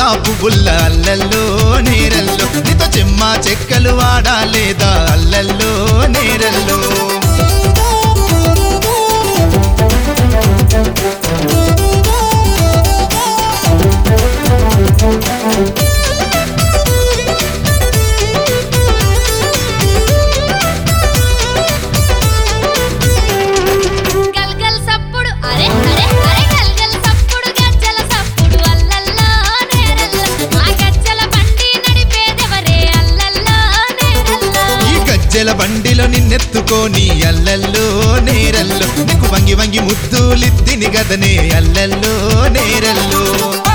రోజా పువ్వుల్ల అల్లల్లో నేరల్లో నీతో చెమ్మ చెక్కలు వాడాలేదా అల్లల్లో నేరల్లో గల్గల్ సప్పుడు అరే అరే అరే గల్గల్ సప్పుడు గజ్జల సప్పుడు అల్లల్లా నేరల్లా ఆ గజ్జల బండి నడిపేదెవరే అల్లల్లా నేరల్లా ఈ గజ్జెల బండిలో నిన్నెత్తుకొని అల్లల్లో నేరల్లో నీకు వంగి వంగి ముద్దులిద్దిని గదనే అల్లల్లో నేరల్లో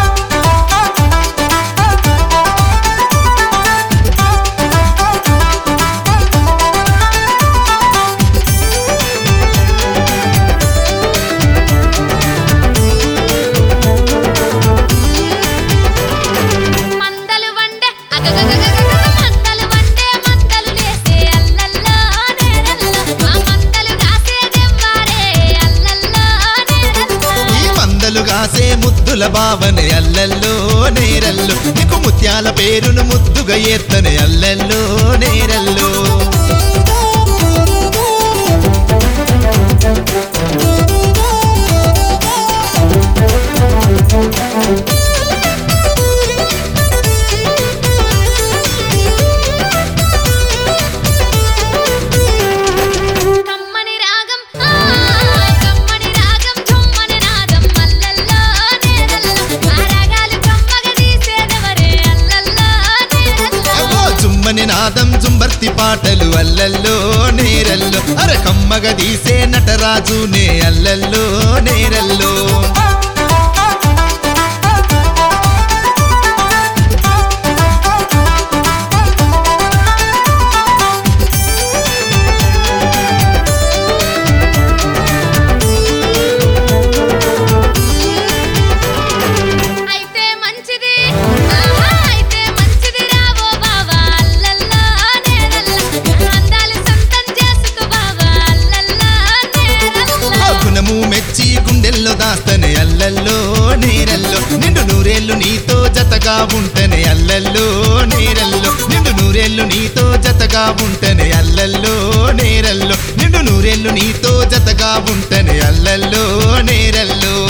మందలు వండే అగగగగగగ మందలు వండే మందలు లేసే అల్లల్లా నేరల్లా ఆ మందలు కాసేదెవ్వారే అల్లల్లా నేరల్లా ఈ మందలు కాసే ముద్దుల భావన అల్లల్లో నేరల్లో నీకు ముత్యాల పేరును ముద్దుగా ఎత్తనే అల్లల్లో నేరల్లో కమ్మని రాగం ఆ కమ్మని రాగం ఝుమ్మని నాదం అల్లల్లా నేరల్లా ఆ రాగాలు కమ్మగ తీసేదెవరే అల్లల్లా నేరల్లా అగో జుమ్మని నాదం జుంబర్తి పాటలు అల్లల్లో నేరల్లో అరకమ్మగ తీసే నటరాజునే అల్లల్లో నేరల్లో అయితే మంచిది ఆహా అయితే మంచిది రావో బావా అల్లల్లా నేరల్లా అందాలు సొంతం చేసుకో బావా అల్లల్లా నేరల్లా ఆ గుణము మెచ్చి గుండెల్లో దాస్తనే అల్లల్లో నేరల్లో నిండు నూరేళ్ళు నీతో జతగా ఉంటనే అల్లల్లో నేరల్లో నిండు నూరేళ్ళు నీతో జతగా ఉంటనే అల్లల్లో నేరల్లో నిండు నూరేళ్ళు నీతో జతగా ఉంటనే అల్లల్లో నేరల్లో